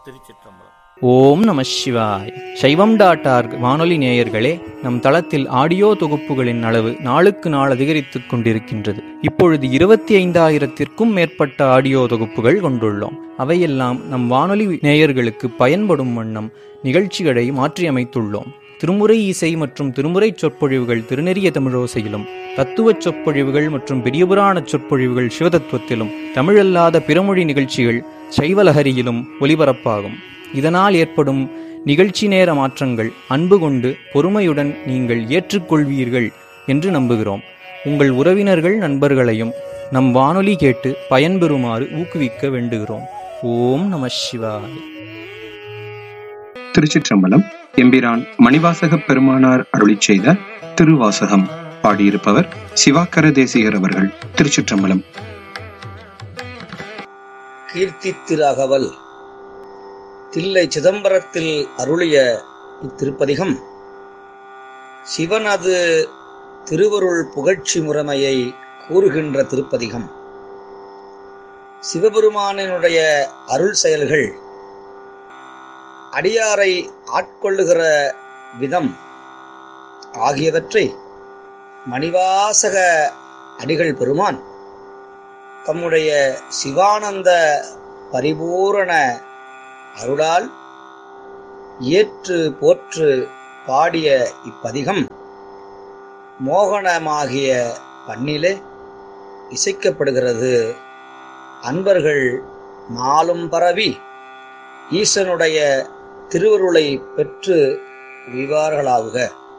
திருச்சிற்றம்பலம் ஓம் நம சிவாய் சைவம் டாட் ஆர்க் வானொலி நேயர்களே நம் தளத்தில் ஆடியோ தொகுப்புகளின் அளவு நாளுக்கு நாள் அதிகரித்துக் கொண்டிருக்கின்றது இப்பொழுது இருபத்தி ஐந்தாயிரத்திற்கும் மேற்பட்ட ஆடியோ தொகுப்புகள் கொண்டுள்ளோம் அவையெல்லாம் நம் வானொலி நேயர்களுக்கு பயன்படும் வண்ணம் நிகழ்ச்சிகளை மாற்றியமைத்துள்ளோம் திருமுறை இசை மற்றும் திருமுறை சொற்பொழிவுகள் திருநெறிய தமிழோசையிலும் தத்துவச் சொற்பொழிவுகள் மற்றும் பெரியபுராணச் சொற்பொழிவுகள் சிவதத்துவத்திலும் தமிழல்லாத பிறமொழி நிகழ்ச்சிகள் சைவலஹரியிலும் ஒலிபரப்பாகும் இதனால் ஏற்படும் நிகழ்ச்சி நேர மாற்றங்கள் அன்பு கொண்டு பொறுமையுடன் நீங்கள் ஏற்றுக்கொள்வீர்கள் என்று நம்புகிறோம் உங்கள் உறவினர்கள் நண்பர்களையும் நம் வானொலி கேட்டு பயன்பெறுமாறு ஊக்குவிக்க வேண்டுகிறோம் ஓம் நம சிவாய திருச்சிற்றம்பலம் எம்பிரான் மணிவாசக பெருமானார் அருளிச் செய்த திருவாசகம் பாடியிருப்பவர் சிவாக்கர தேசிகர் அவர்கள் திருச்சிற்றம்பலம் கீர்த்தி திரு தில்லை சிதம்பரத்தில் அருளிய இத்திருப்பதிகம் சிவனது திருவருள் புகழ்ச்சி முறைமையை கூறுகின்ற திருப்பதிகம் சிவபெருமானினுடைய அருள் செயல்கள் அடியாரை ஆட்கொள்ளுகிற விதம் ஆகியவற்றை மணிவாசக அடிகள் பெருமான் தம்முடைய சிவானந்த பரிபூரண அருளால் ஏற்று போற்று பாடிய இப்பதிகம் மோகனமாகிய பண்ணிலே இசைக்கப்படுகிறது அன்பர்கள் நாளும் பரவி ஈசனுடைய திருவருளை பெற்று விவார்களாவுக